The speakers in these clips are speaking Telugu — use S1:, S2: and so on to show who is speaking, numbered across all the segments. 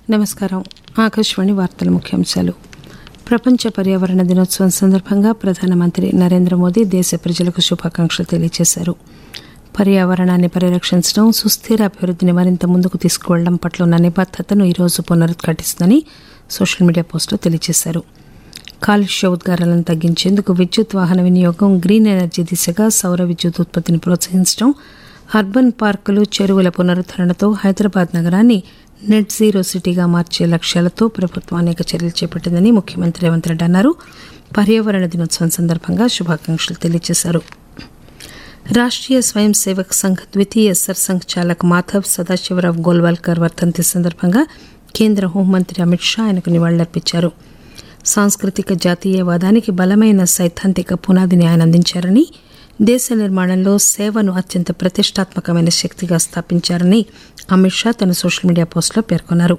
S1: నమస్కారం ఆకాశవాణి వార్తల ముఖ్యాంశాలు ప్రపంచ పర్యావరణ దినోత్సవం సందర్భంగా ప్రధానమంత్రి నరేంద్ర మోదీ దేశ ప్రజలకు శుభాకాంక్షలు తెలియజేశారు పర్యావరణాన్ని పరిరక్షించడం సుస్థిర అభివృద్ధిని మరింత ముందుకు తీసుకువెళ్లడం పట్ల ఉన్న నిబద్దతను ఈరోజు పునరుద్ఘాటిస్తుందని సోషల్ మీడియా పోస్టులో తెలియజేశారు కాలుష్య ఉద్గారాలను తగ్గించేందుకు విద్యుత్ వాహన వినియోగం గ్రీన్ ఎనర్జీ దిశగా సౌర విద్యుత్ ఉత్పత్తిని ప్రోత్సహించడం అర్బన్ పార్కులు చెరువుల పునరుద్ధరణతో హైదరాబాద్ నగరాన్ని నెట్ జీరో సిటీగా మార్చే లక్ష్యాలతో ప్రభుత్వం అనేక చర్యలు చేపట్టిందని ముఖ్యమంత్రి రేవంత్ రెడ్డి అన్నారు పర్యావరణ దినోత్సవం సందర్భంగా శుభాకాంక్షలు తెలియజేశారు రాష్ట్రీయ స్వయం సేవక్ సంఘ్ ద్వితీయ సర్సంఘ్ చాలక్ మాధవ్ సదాశివరావు గోల్వాల్కర్ వర్ధంతి సందర్భంగా కేంద్ర హోంమంత్రి అమిత్ షా ఆయనకు నివాళులర్పించారు సాంస్కృతిక జాతీయవాదానికి బలమైన సైద్ధాంతిక పునాదిని ఆయన అందించారని దేశ నిర్మాణంలో సేవను అత్యంత ప్రతిష్టాత్మకమైన శక్తిగా స్థాపించారని అమిత్ షా తన సోషల్ మీడియా పోస్టులో పేర్కొన్నారు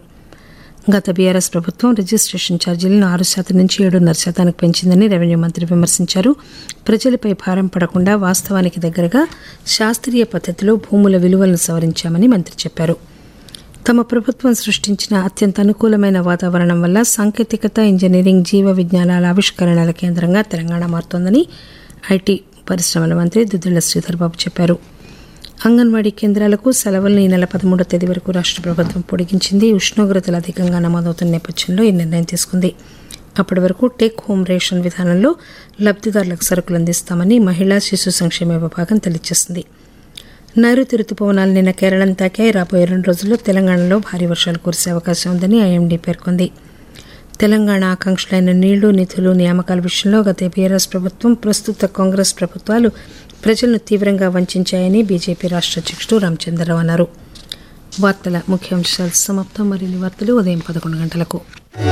S1: గత బీఆర్ఎస్ ప్రభుత్వం రిజిస్ట్రేషన్ ఛార్జీలను ఆరు శాతం నుంచి ఏడున్నర శాతానికి పెంచిందని రెవెన్యూ మంత్రి విమర్శించారు ప్రజలపై భారం పడకుండా వాస్తవానికి దగ్గరగా శాస్త్రీయ పద్ధతిలో భూముల విలువలను సవరించామని మంత్రి చెప్పారు తమ ప్రభుత్వం సృష్టించిన అత్యంత అనుకూలమైన వాతావరణం వల్ల సాంకేతికత ఇంజనీరింగ్ జీవ విజ్ఞానాల ఆవిష్కరణల కేంద్రంగా తెలంగాణ మారుతోందని ఐటీ పరిశ్రమల మంత్రి దుద్దిళ్ల శ్రీధర్ బాబు చెప్పారు అంగన్వాడీ కేంద్రాలకు సెలవులను ఈ నెల పదమూడో తేదీ వరకు రాష్ట్ర ప్రభుత్వం పొడిగించింది ఉష్ణోగ్రతలు అధికంగా నమోదవుతున్న నేపథ్యంలో ఈ నిర్ణయం తీసుకుంది అప్పటి వరకు టేక్ హోమ్ రేషన్ విధానంలో లబ్దిదారులకు సరుకులు అందిస్తామని మహిళా శిశు సంక్షేమ విభాగం తెలియజేసింది నైరుతి రుతుపవనాలు నిన్న కేరళం తాకాయి రాబోయే రెండు రోజుల్లో తెలంగాణలో భారీ వర్షాలు కురిసే అవకాశం ఉందని ఐఎండీ పేర్కొంది తెలంగాణ ఆకాంక్షలైన నీళ్లు నిధులు నియామకాల విషయంలో గత బీఆర్ఎస్ ప్రభుత్వం ప్రస్తుత కాంగ్రెస్ ప్రభుత్వాలు ప్రజలను తీవ్రంగా వంచాయని బీజేపీ రాష్ట్ర అధ్యక్షుడు రామచంద్రరావు అన్నారు వార్తల ముఖ్యాంశాలు సమాప్తం మరిన్ని వార్తలు ఉదయం పదకొండు గంటలకు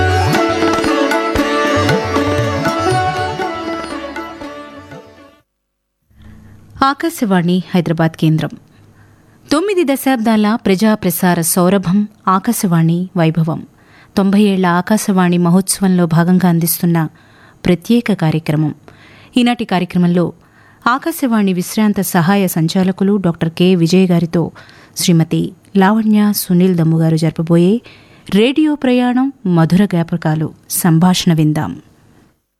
S2: ఆకాశవాణి హైదరాబాద్ కేంద్రం తొమ్మిది దశాబ్దాల ప్రజా ప్రసార సౌరభం ఆకాశవాణి వైభవం తొంభై ఏళ్ల ఆకాశవాణి మహోత్సవంలో భాగంగా అందిస్తున్న ప్రత్యేక కార్యక్రమం ఈనాటి కార్యక్రమంలో ఆకాశవాణి విశ్రాంత సహాయ సంచాలకులు డాక్టర్ కె విజయ్ గారితో శ్రీమతి లావణ్య సునీల్ దమ్ము గారు జరపబోయే రేడియో ప్రయాణం మధుర జ్ఞాపకాలు సంభాషణ విందాం